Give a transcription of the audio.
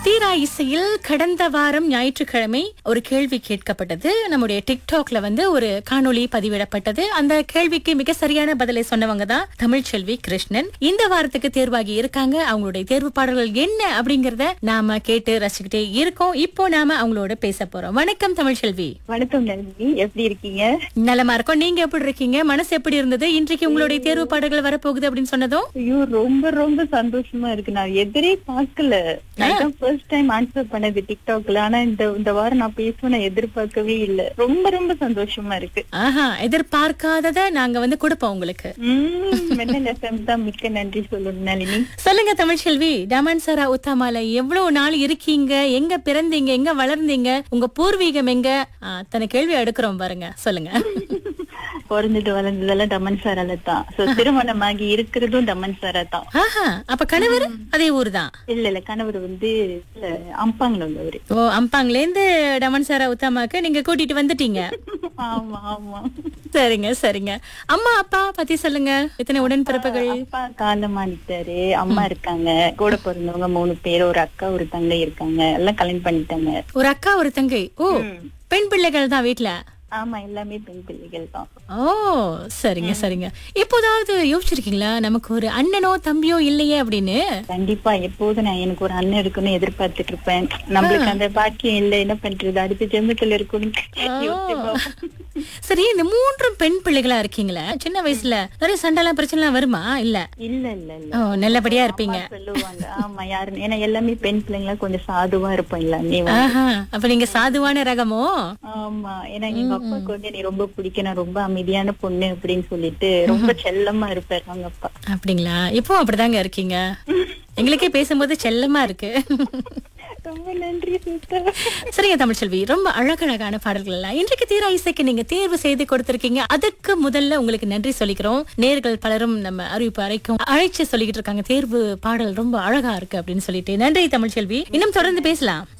தீரா இசையில் கடந்த வாரம் ஞாயிற்றுக்கிழமை ஒரு கேள்வி கேட்கப்பட்டது நம்முடைய டிக்டாக்ல வந்து ஒரு காணொளி பதிவிடப்பட்டது அந்த கேள்விக்கு மிக சரியான பதிலை சொன்னவங்க தான் தமிழ்ச்செல்வி கிருஷ்ணன் இந்த வாரத்துக்கு தேர்வாகி இருக்காங்க அவங்களுடைய தேர்வு பாடல்கள் என்ன அப்படிங்கறத நாம கேட்டு ரசிச்சுக்கிட்டே இருக்கோம் இப்போ நாம அவங்களோட பேச போறோம் வணக்கம் தமிழ்ச்செல்வி வணக்கம் நளினி எப்படி இருக்கீங்க நலமா இருக்கோம் நீங்க எப்படி இருக்கீங்க மனசு எப்படி இருந்தது இன்றைக்கு உங்களுடைய தேர்வு பாடல்கள் வரப்போகுது அப்படின்னு சொன்னதும் ஐயோ ரொம்ப ரொம்ப சந்தோஷமா இருக்கு நான் எதிரே பார்க்கல நான் ஃபர்ஸ்ட் டைம் ஆன்சர் பண்ணது டிக்டாக்ல ஆனா இந்த இந்த வாரம் நான் பேசுவேன் நான் எதிர்பார்க்கவே இல்ல ரொம்ப ரொம்ப சந்தோஷமா இருக்கு ஆஹா எதிர்பார்க்காதத நாங்க வந்து கொடுப்போம் உங்களுக்கு உம் மென்னல் எஃப்எம் தான் மிக்க நன்றி சொல்லணும் நளினி சொல்லுங்க தமிழ்செல்வி டமான்சரா உத்தாமால எவ்வளவு நாள் இருக்கீங்க எங்க பிறந்தீங்க எங்க வளர்ந்தீங்க உங்க பூர்வீகம் எங்க ஆ, அத்தனை கேள்வி எடுக்கிறோம் பாருங்க சொல்லுங்க பிறந்தது வளர்ந்ததெல்லாம் டமன் சாரால தான் சோ திருமணமாகி இருக்கிறதும் டமன் சாரா தான் ஆஹா அப்ப கணவர் அதே ஊர் தான் இல்ல இல்ல கணவர் வந்து இல்ல, அம்பாங்கல உள்ளவரு ஓ அம்பாங்ல இருந்து டமன்சாரா உத்தாமாக்கு நீங்க கூட்டிட்டு வந்துட்டீங்க ஆமா ஆமா சரிங்க சரிங்க அம்மா அப்பா பத்தி சொல்லுங்க எத்தனை உடன்பிறப்புகள் அப்பா காலமானிட்டாரு அம்மா இருக்காங்க கூட பிறந்தவங்க மூணு பேர் ஒரு அக்கா ஒரு தங்கை இருக்காங்க எல்லாம் கல்யாணம் பண்ணிட்டாங்க ஒரு அக்கா ஒரு தங்கை ஓ பெண் பிள்ளைகள் தான் வீட்ல ஆமா எல்லாமே பெண் பிள்ளைகள் தான் ஓ சரிங்க சரிங்க இப்போதாவது யோசிச்சிருக்கீங்களா நமக்கு ஒரு அண்ணனோ தம்பியோ இல்லையே அப்படின்னு கண்டிப்பா எப்போதும் நான் எனக்கு ஒரு அண்ணன் இருக்குன்னு எதிர்பார்த்துட்டு இருப்பேன் நம்மளுக்கு அந்த பாக்கியம் இல்ல என்ன பண்றது அடுத்த ஜென்மத்துல இருக்கணும் யோசிச்சு பார்ப்போம். சரி இந்த மூன்றும் பெண் பிள்ளைகளா இருக்கீங்களா சின்ன வயசுல நிறைய சண்டைலாம் பிரச்சனை எல்லாம் வருமா இல்ல இல்ல இல்ல இல்ல ஓ நல்லபடியா இருப்பீங்க அம்மா சொல்லுவாங்க ஆமா யாரு ஏன்னா எல்லாமே பெண் பிள்ளைங்களா கொஞ்சம் சாதுவா இருப்போம் எல்லாமே ஆஹா அப்ப நீங்க சாதுவான ரகமோ ஆமா ஏன்னா எங்க அப்பாவுக்கு வந்து நீ ரொம்ப பிடிக்கும் நான் ரொம்ப அமைதியான பொண்ணு அப்படின்னு சொல்லிட்டு ரொம்ப செல்லமா இருப்பாரு அவங்க அப்பா அப்படிங்களா இப்போ அப்படிதாங்க இருக்கீங்க எங்களுக்கே பேசும்போது செல்லமா இருக்கு ரொம்ப நன்றி சிஸ்டர் சரிங்க தமிழ்ச்செல்வி ரொம்ப அழகழகான பாடல்கள் எல்லாம் இன்றைக்கு தீரா இசைக்கு நீங்க தேர்வு செய்து கொடுத்திருக்கீங்க அதுக்கு முதல்ல உங்களுக்கு நன்றி சொல்லிக்கிறோம் நேர்கள் பலரும் நம்ம அறிவிப்பு அறைக்கும் அழைச்சு சொல்லிக்கிட்டு இருக்காங்க தேர்வு பாடல் ரொம்ப அழகா இருக்கு அப்படின்னு சொல்லிட்டு நன்றி தமிழ்ச்செல்வி இன்னும் தொடர்ந்து பேசலாம்